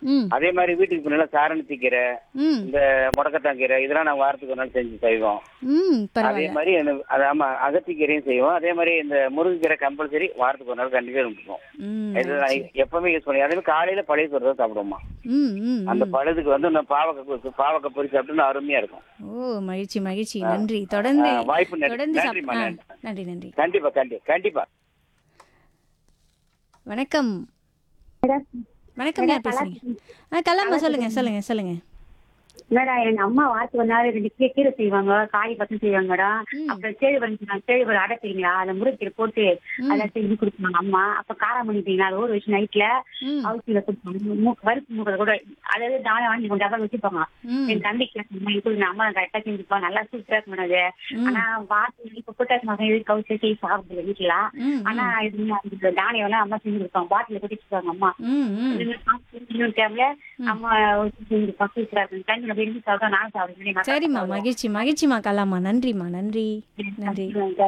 ம் அதே மாதிரி வீட்டுக்கு பின்னால சாரணத்தி கீரை ம் இந்த முடக்கத்தான் கீரை இதெல்லாம் நான் வாரத்துக்கு ஒரு நாள் செஞ்சு செய்வோம் ம் அதே பரவாயில்ல மாதிரி எனக்கு- அது ஆமா அகத்திக்கீரையும் செய்வோம் அதே மாதிரி இந்த முருங்கைக்கீரை கம்பல்சரி வாரத்துக்கு ஒரு நாள் கண்டிப்பா இருந்துக்கும் ம் இது நான் எப்பவுமே யூஸ் பண்ணி அதே மாதிரி காலையில பழைய சோறு தான் சாப்பிடுவோமா ம் ம் அந்த பழுதுக்கு வந்து நான் பாவக்காய் பாவக்காய் பொரி சாப்பிட்டு அருமையா இருக்கும் ஓ மகிழ்ச்சி மகிழ்ச்சி நன்றி தொடர்ந்து ஆ, வாய்ப்பு நன்றி. தொடர்ந்து சாப்- நன்றிம்மா, ஆ, நன்றி. நன்றி நன்றி கண்டிப்பா கண்டிப்பா கண்டிப்பா வணக்கம் வணக்கம் யார் பேசுறீங்க ஆ கலாமா சொல்லுங்க சொல்லுங்க சொல்லுங்க மேடம் எங்க அம்மா வாரத்துக்கு ஒரு நாள் ரெண்டு கீரை கீரை செய்வாங்க காய் பசங்க செய்வாங்க மேடம் ம். அப்புறம் சேழு பண்ணி சேழு பண்ணி அடை செய்யுங்களா அந்த முருங்கீரை போட்டு அதை செஞ்சு கொடுப்பாங்க அம்மா அப்ப காரம் பண்ணிட்டீங்களா அது ஒரு விஷயம் நைட்ல ம் அவுச்சியில கொடுப்பாங்க மூக்கு வறுப்பு மூக்கை கூட அதாவது தானே வாங்கி கொண்டு டப்பா வச்சுப்பாங்க ம் என் தம்பிக்கு அம்மா கொடுங்க அம்மா கரெக்டா செஞ்சுப்பா நல்லா சூப்பரா இருக்கும் மேடம் அது ம். ஆனா வாரத்துக்கு இப்ப புட்டாசி மாசம் எதுவும் கவுச்சு செய்ய சாப்பிடுது வீட்டுல ம் ஆனா இது அந்த தானியம் எல்லாம் அம்மா செஞ்சு கொடுப்பாங்க பாட்டில கொட்டி வச்சுப்பாங்க அம்மா ம் ம் இன்னொரு டைம்ல அம்மா செஞ்சு சூப்பரா இருக்கும் தண்ணி விரும்பி சாப்பிட்டா நானும் சாப்பிடுவேன் சரிம்மா மகிழ்ச்சி மகிழ்ச்சிம்மா கலாமா நன்றிம்மா நன்றி நன்றி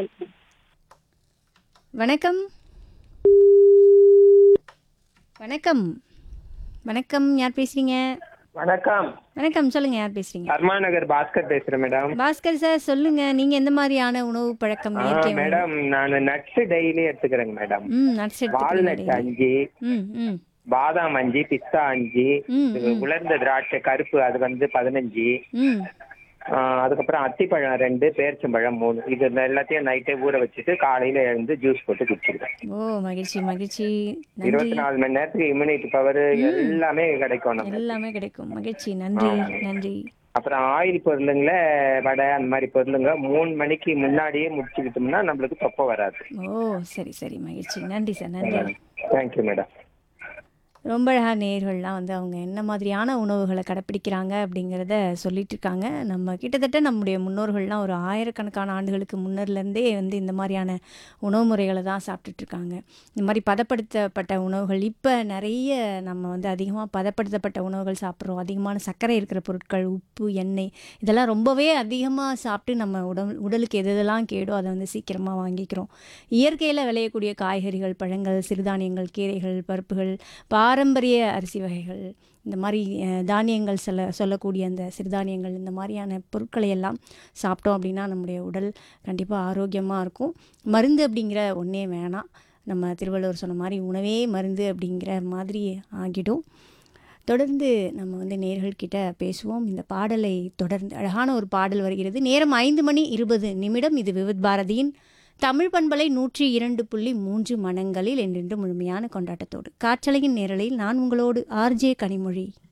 வணக்கம் வணக்கம் வணக்கம் யார் பேசுறீங்க வணக்கம் வணக்கம் சொல்லுங்க யார் பேசுறீங்க அர்மா நகர் பாஸ்கர் பேசுறேன் மேடம் பாஸ்கர் சார் சொல்லுங்க நீங்க எந்த மாதிரியான உணவு பழக்கம் ஆ, இயற்கை உணவு? மேடம் நான் நட்ஸ் டெய்லி எடுத்துக்கிறேங்க மேடம் ம் நட்ஸ் வால்நட் எடுத்துக்கிறீங்க அஞ்சு ம் ம் பாதாம் அஞ்சு பிஸ்தா அஞ்சு ம், இது உலர்ந்த திராட்சை கருப்பு அது வந்து பதினஞ்சு ம் ஆ, அதுக்கப்புறம் அத்திப்பழம் ரெண்டு பேரிச்சம்பழம் மூணு இது எல்லாத்தையும் நைட்டே ஊற வச்சுட்டு காலையில எழுந்து ஜூஸ் போட்டு குடிச்சிடுவேன் ஓ மகிழ்ச்சி மகிழ்ச்சி நன்றி இருபத்தி நாலு மணி நேரத்துக்கு இம்யூனிட்டி பவர் எல்லாமே கிடைக்கும் நம்ம எல்லாமே கிடைக்கும் மகிழ்ச்சி நன்றி நன்றி அப்புறம் ஆயில் பொருளுங்கள வடை அந்த மாதிரி பொருளுங்க மூணு மணிக்கு முன்னாடியே முடிச்சுக்கிட்டோம்னா நம்மளுக்கு தொப்பை வராது ஓ சரி சரி மகிழ்ச்சி நன்றி சார் நன்றி தேங்க்யூ மேடம் ரொம்ப அழகாக நேர்கள்லாம் வந்து அவங்க என்ன மாதிரியான உணவுகளை கடைப்பிடிக்கிறாங்க அப்படிங்கிறத சொல்லிட்டு இருக்காங்க நம்ம கிட்டத்தட்ட நம்முடைய முன்னோர்கள்லாம் ஒரு ஆயிரக்கணக்கான ஆண்டுகளுக்கு முன்னர்லேருந்தே வந்து இந்த மாதிரியான உணவு முறைகளை தான் சாப்பிட்டுட்டு இருக்காங்க இந்த மாதிரி பதப்படுத்தப்பட்ட உணவுகள் இப்போ நிறைய நம்ம வந்து அதிகமாக பதப்படுத்தப்பட்ட உணவுகள் சாப்பிட்றோம் அதிகமான சர்க்கரை இருக்கிற பொருட்கள் உப்பு எண்ணெய் இதெல்லாம் ரொம்பவே அதிகமாக சாப்பிட்டு நம்ம உடல் உடலுக்கு எது எதெல்லாம் கேடோ அதை வந்து சீக்கிரமாக வாங்கிக்கிறோம் இயற்கையில் விளையக்கூடிய காய்கறிகள் பழங்கள் சிறுதானியங்கள் கீரைகள் பருப்புகள் பாரம்பரிய அரிசி வகைகள் இந்த மாதிரி அஹ், தானியங்கள் சொல்ல சொல்லக்கூடிய அந்த சிறுதானியங்கள் இந்த மாதிரியான பொருட்களை எல்லாம் சாப்பிட்டோம் அப்படின்னா நம்முடைய உடல் கண்டிப்பாக ஆரோக்கியமாக இருக்கும் மருந்து அப்படிங்கிற ஒன்றே வேணாம் நம்ம திருவள்ளுவர் சொன்ன மாதிரி உணவே மருந்து அப்படிங்கிற மாதிரி ஆகிடும் தொடர்ந்து நம்ம வந்து நேர்கள்கிட்ட பேசுவோம் இந்த பாடலை தொடர்ந்து அழகான ஒரு பாடல் வருகிறது நேரம் ஐந்து மணி இருபது நிமிடம் இது விவித் பாரதியின் தமிழ் பண்பலை நூற்றி இரண்டு புள்ளி மூன்று மனங்களில் என்றென்று முழுமையான கொண்டாட்டத்தோடு காற்றலையின் நேரலையில் நான் உங்களோடு ஆர்ஜே கனிமொழி